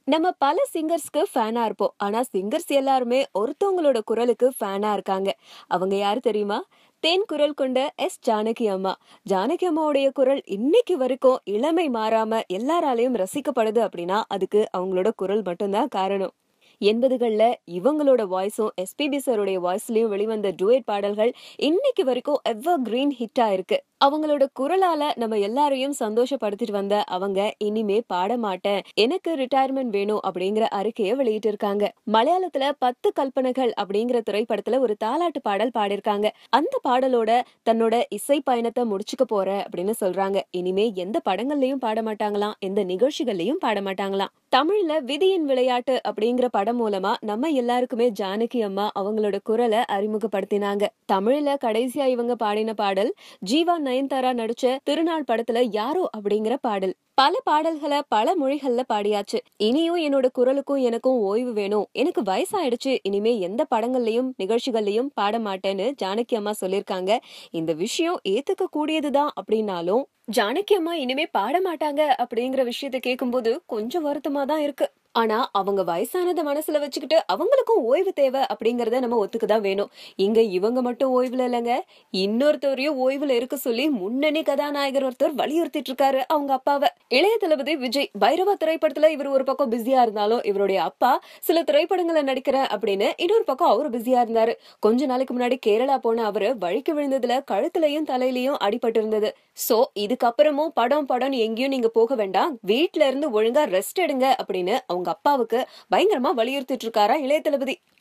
நம்ம பல சிங்கர்ஸ்க்கு ஃபேனா இருப்போம் ஆனா சிங்கர்ஸ் எல்லாருமே ஒருத்தவங்களோட குரலுக்கு ஃபேனா இருக்காங்க அவங்க யாரு தெரியுமா தேன் குரல் கொண்ட எஸ் ஜானகி அம்மா ஜானகி அம்மாவுடைய குரல் இன்னைக்கு வரைக்கும் இளமை மாறாம எல்லாராலையும் ரசிக்கப்படுது அப்படின்னா அதுக்கு அவங்களோட குரல் மட்டும்தான் காரணம் எண்பதுகள்ல இவங்களோட வாய்ஸும் எஸ்பிபி சாருடைய வாய்ஸ்லயும் வெளிவந்த டூயட் பாடல்கள் இன்னைக்கு வரைக்கும் எவர் கிரீன் ஹிட்டா இருக்கு அவங்களோட குரலால நம்ம எல்லாரையும் சந்தோஷப்படுத்திட்டு வந்த அவங்க இனிமே பாட மாட்டேன் எனக்கு ரிட்டையர்மெண்ட் வேணும் அப்படிங்கிற அறிக்கையை வெளியிட்டு இருக்காங்க மலையாளத்துல பத்து கல்பனைகள் அப்படிங்கிற திரைப்படத்துல ஒரு தாலாட்டு பாடல் பாடிருக்காங்க அந்த பாடலோட தன்னோட இசை பயணத்தை முடிச்சுக்க போற அப்படின்னு சொல்றாங்க இனிமே எந்த படங்கள்லயும் பாட மாட்டாங்களாம் எந்த நிகழ்ச்சிகள்லயும் பாட மாட்டாங்களாம் தமிழ்ல விதியின் விளையாட்டு அப்படிங்கிற படம் மூலமா நம்ம எல்லாருக்குமே ஜானகி அம்மா அவங்களோட குரலை அறிமுகப்படுத்தினாங்க தமிழ்ல கடைசியா இவங்க பாடின பாடல் ஜீவா நயன்தாரா நடிச்ச திருநாள் படத்துல யாரோ அப்படிங்கிற பாடல் பல பாடல்களை பல மொழிகள்ல பாடியாச்சு இனியும் என்னோட குரலுக்கும் எனக்கும் ஓய்வு வேணும் எனக்கு வயசாயிடுச்சு இனிமே எந்த படங்கள்லயும் நிகழ்ச்சிகள்லயும் பாட மாட்டேன்னு ஜானகி அம்மா சொல்லிருக்காங்க இந்த விஷயம் ஏத்துக்க கூடியதுதான் அப்படின்னாலும் ஜானகி அம்மா இனிமே பாட மாட்டாங்க அப்படிங்கிற விஷயத்த கேட்கும்போது கொஞ்சம் வருத்தமா தான் இருக்கு ஆனா அவங்க வயசானத மனசுல வச்சுக்கிட்டு அவங்களுக்கும் ஓய்வு தேவை அப்படிங்கறத நம்ம ஒத்துக்கதான் வேணும் இங்க இவங்க மட்டும் ஓய்வுல இல்லைங்க இன்னொருத்தரையும் ஓய்வுல இருக்க சொல்லி முன்னணி கதாநாயகர் ஒருத்தர் வலியுறுத்திட்டு இருக்காரு அவங்க அப்பாவை இளைய தளபதி விஜய் பைரவா திரைப்படத்துல இவர் ஒரு பக்கம் பிஸியா இருந்தாலும் இவருடைய அப்பா சில திரைப்படங்களை நடிக்கிறேன் அப்படின்னு இன்னொரு பக்கம் அவரு பிஸியா இருந்தாரு கொஞ்ச நாளைக்கு முன்னாடி கேரளா போன அவரு வழிக்கு விழுந்ததுல கழுத்துலயும் தலையிலயும் அடிபட்டு இருந்தது சோ இதுக்கப்புறமும் படம் படம் எங்கேயும் நீங்க போக வேண்டாம் வீட்ல இருந்து ஒழுங்கா ரெஸ்ட் எடுங்க அப்படின்னு அவங்க அப்பாவுக்கு பயங்கரமா வலியுறுத்திட்டு இருக்காரா இளைய தளபதி